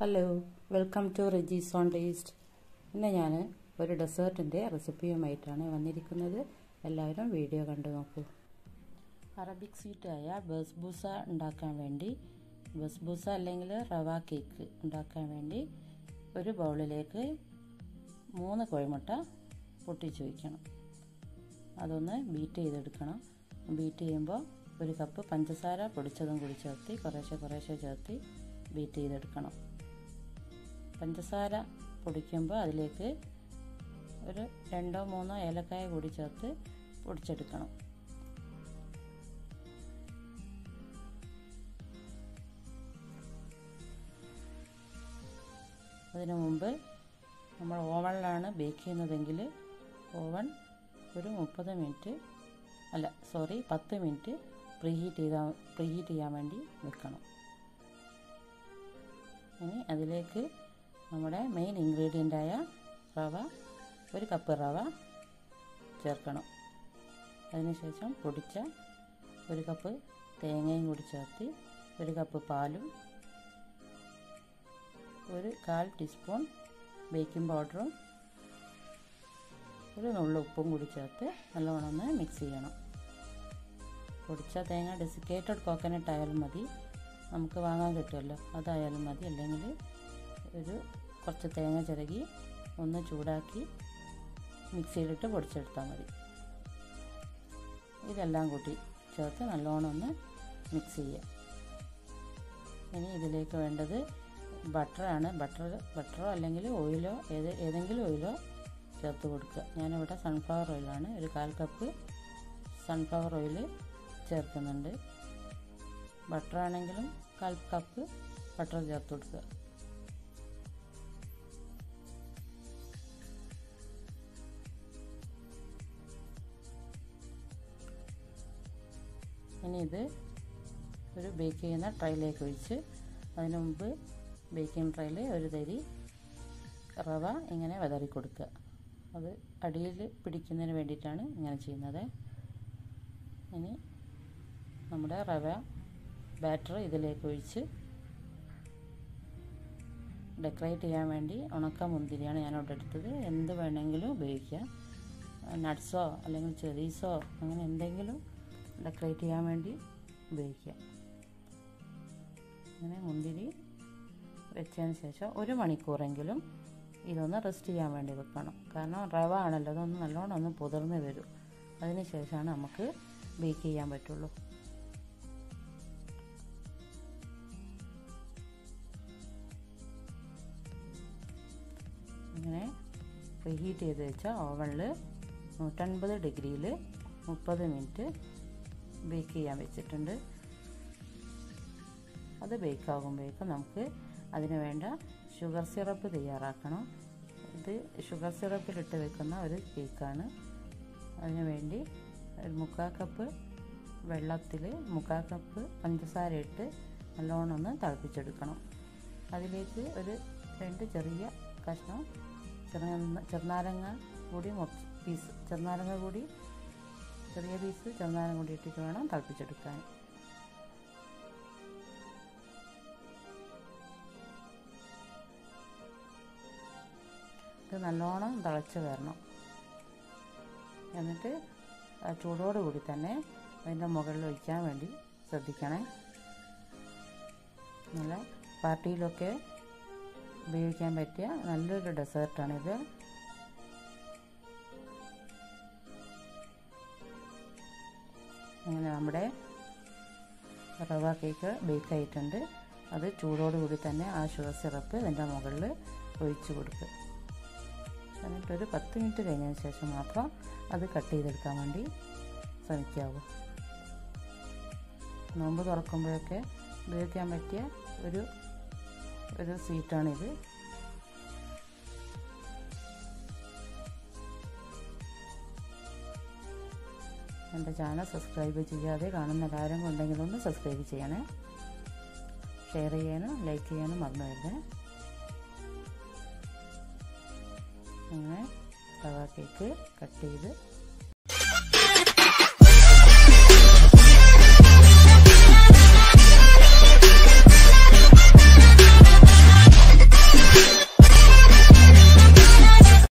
hello welcome to റിജീസ് own taste ഇന്ന് ഞാൻ ഒരു ഡെസേർട്ടിൻ്റെ റെസിപ്പിയുമായിട്ടാണ് വന്നിരിക്കുന്നത് എല്ലാവരും വീഡിയോ കണ്ടു നോക്കൂ അറബിക് സ്വീറ്റായ ബസ്ബൂസ ഉണ്ടാക്കാൻ വേണ്ടി ബസ്ബൂസ അല്ലെങ്കിൽ റവ കേക്ക് ഉണ്ടാക്കാൻ വേണ്ടി ഒരു ബൗളിലേക്ക് മൂന്ന് കോഴിമുട്ട പൊട്ടിച്ച് വയ്ക്കണം അതൊന്ന് ബീറ്റ് ചെയ്തെടുക്കണം ബീറ്റ് ചെയ്യുമ്പോൾ ഒരു കപ്പ് പഞ്ചസാര പൊടിച്ചതും കൂടി ചേർത്ത് കുറേശ്ശെ കുറേശ്ശെ ചേർത്ത് ബീറ്റ് ചെയ്തെടുക്കണം പഞ്ചസാര പൊടിക്കുമ്പോൾ അതിലേക്ക് ഒരു രണ്ടോ മൂന്നോ ഏലക്കായ കൂടി ചേർത്ത് പൊടിച്ചെടുക്കണം അതിനു മുമ്പ് നമ്മൾ ഓവനിലാണ് ബേക്ക് ചെയ്യുന്നതെങ്കിൽ ഓവൻ ഒരു മുപ്പത് മിനിറ്റ് അല്ല സോറി പത്ത് മിനിറ്റ് പ്രീഹീറ്റ് ചെയ്താൽ പ്രീഹീറ്റ് ചെയ്യാൻ വേണ്ടി വെക്കണം ഇനി അതിലേക്ക് നമ്മുടെ മെയിൻ ഇൻഗ്രീഡിയൻ്റായ റവ ഒരു കപ്പ് റവ ചേർക്കണം അതിനുശേഷം പൊടിച്ച ഒരു കപ്പ് തേങ്ങയും കൂടി ചേർത്ത് ഒരു കപ്പ് പാലും ഒരു കാൽ ടീസ്പൂൺ ബേക്കിംഗ് പൗഡറും ഒരു നുള്ള ഉപ്പും കൂടി ചേർത്ത് നല്ലവണ്ണം ഒന്ന് മിക്സ് ചെയ്യണം പൊടിച്ച തേങ്ങ ഡെസിക്കേറ്റഡ് കോക്കനട്ട് ആയാലും മതി നമുക്ക് വാങ്ങാൻ കിട്ടുമല്ലോ അതായാലും മതി അല്ലെങ്കിൽ ഒരു കുറച്ച് തേങ്ങ ചിരകി ഒന്ന് ചൂടാക്കി മിക്സിയിലിട്ട് പൊടിച്ചെടുത്താൽ മതി ഇതെല്ലാം കൂട്ടി ചേർത്ത് നല്ലോണം ഒന്ന് മിക്സ് ചെയ്യുക ഇനി ഇതിലേക്ക് വേണ്ടത് ബട്ടറാണ് ബട്ടർ ബട്ടറോ അല്ലെങ്കിൽ ഓയിലോ ഏത് ഏതെങ്കിലും ഓയിലോ ചേർത്ത് കൊടുക്കുക ഞാനിവിടെ സൺഫ്ലവർ ഓയിലാണ് ഒരു കാൽ കപ്പ് സൺഫ്ലവർ ഓയിൽ ചേർക്കുന്നുണ്ട് ബട്ടർ ആണെങ്കിലും കാൽ കപ്പ് ബട്ടർ ചേർത്ത് കൊടുക്കുക ഇനി ഇത് ഒരു ബേക്ക് ചെയ്യുന്ന ട്രൈയിലേക്ക് ഒഴിച്ച് അതിനു മുമ്പ് ബേക്കിംഗ് ട്രൈയിൽ ഒരു തരി റവ ഇങ്ങനെ വിതറി കൊടുക്കുക അത് അടിയിൽ പിടിക്കുന്നതിന് വേണ്ടിയിട്ടാണ് ഇങ്ങനെ ചെയ്യുന്നത് ഇനി നമ്മുടെ റവ ബാറ്റർ ഇതിലേക്ക് ഒഴിച്ച് ഡെക്കറേറ്റ് ചെയ്യാൻ വേണ്ടി ഉണക്ക മുന്തിരിയാണ് ഞാനിവിടെ എടുത്തത് എന്ത് വേണമെങ്കിലും ഉപയോഗിക്കാം നട്ട്സോ അല്ലെങ്കിൽ ചെറീസോ അങ്ങനെ എന്തെങ്കിലും ഡെക്കറേറ്റ് ചെയ്യാൻ വേണ്ടി ഉപയോഗിക്കാം അങ്ങനെ മുന്തിരി വെച്ചതിന് ശേഷം ഒരു മണിക്കൂറെങ്കിലും ഇതൊന്ന് റെസ്റ്റ് ചെയ്യാൻ വേണ്ടി വെക്കണം കാരണം റവ ആണല്ലോ അതൊന്ന് നല്ലോണം ഒന്ന് പുതിർന്ന് വരും അതിന് ശേഷമാണ് നമുക്ക് ബേക്ക് ചെയ്യാൻ പറ്റുള്ളൂ ഇങ്ങനെ പ്രീഹീറ്റ് ചെയ്ത് വെച്ച ഓവനിൽ നൂറ്റൻപത് ഡിഗ്രിയിൽ മുപ്പത് മിനിറ്റ് ബേക്ക് ചെയ്യാൻ വെച്ചിട്ടുണ്ട് അത് ബേക്ക് ആകുമ്പോഴേക്കും നമുക്ക് അതിന് വേണ്ട ഷുഗർ സിറപ്പ് തയ്യാറാക്കണം ഇത് ഷുഗർ സിറപ്പിലിട്ട് വെക്കുന്ന ഒരു കേക്കാണ് അതിന് വേണ്ടി ഒരു മുക്കാൽ കപ്പ് വെള്ളത്തിൽ മുക്കാൽ കപ്പ് പഞ്ചസാര ഇട്ട് നല്ലോണം ഒന്ന് തിളപ്പിച്ചെടുക്കണം അതിലേക്ക് ഒരു രണ്ട് ചെറിയ കഷ്ണം ചെറുന ചെറുനാരങ്ങ കൂടി മുറിച്ച് പീസ് ചെറുനാരങ്ങ കൂടി ചെറിയ പീസ് ചെറുനാരങ്ങ കൂടി ഇട്ടിട്ട് വേണം തിളപ്പിച്ചെടുക്കാൻ ഇത് നല്ലോണം തിളച്ച് വരണം എന്നിട്ട് ആ ചൂടോടുകൂടി തന്നെ അതിൻ്റെ മുകളിൽ ഒഴിക്കാൻ വേണ്ടി ശ്രദ്ധിക്കണേ നല്ല പാർട്ടിയിലൊക്കെ ഉപയോഗിക്കാൻ പറ്റിയ നല്ലൊരു ഡെസേർട്ടാണിത് അങ്ങനെ നമ്മുടെ റവ കേക്ക് ബേക്ക് ആയിട്ടുണ്ട് അത് ചൂടോടുകൂടി തന്നെ ആ ഷുഗർ സിറപ്പ് ഇതിൻ്റെ മുകളിൽ ഒഴിച്ചു കൊടുക്കുക എന്നിട്ടൊരു പത്ത് മിനിറ്റ് കഴിഞ്ഞതിന് ശേഷം മാത്രം അത് കട്ട് ചെയ്തെടുക്കാൻ വേണ്ടി ശ്രമിക്കാവൂ നോമ്പ് തുറക്കുമ്പോഴൊക്കെ ഉപയോഗിക്കാൻ പറ്റിയ ഒരു ഒരു സ്വീറ്റാണിത് എൻ്റെ ചാനൽ സബ്സ്ക്രൈബ് ചെയ്യാതെ കാണുന്ന എല്ലാവരും ഉണ്ടെങ്കിൽ ഒന്ന് സബ്സ്ക്രൈബ് ചെയ്യണേ ഷെയർ ചെയ്യാനും ലൈക്ക് ചെയ്യാനും മറന്നു വരുന്നേ അങ്ങനെ റവ കേക്ക് കട്ട് ചെയ്ത്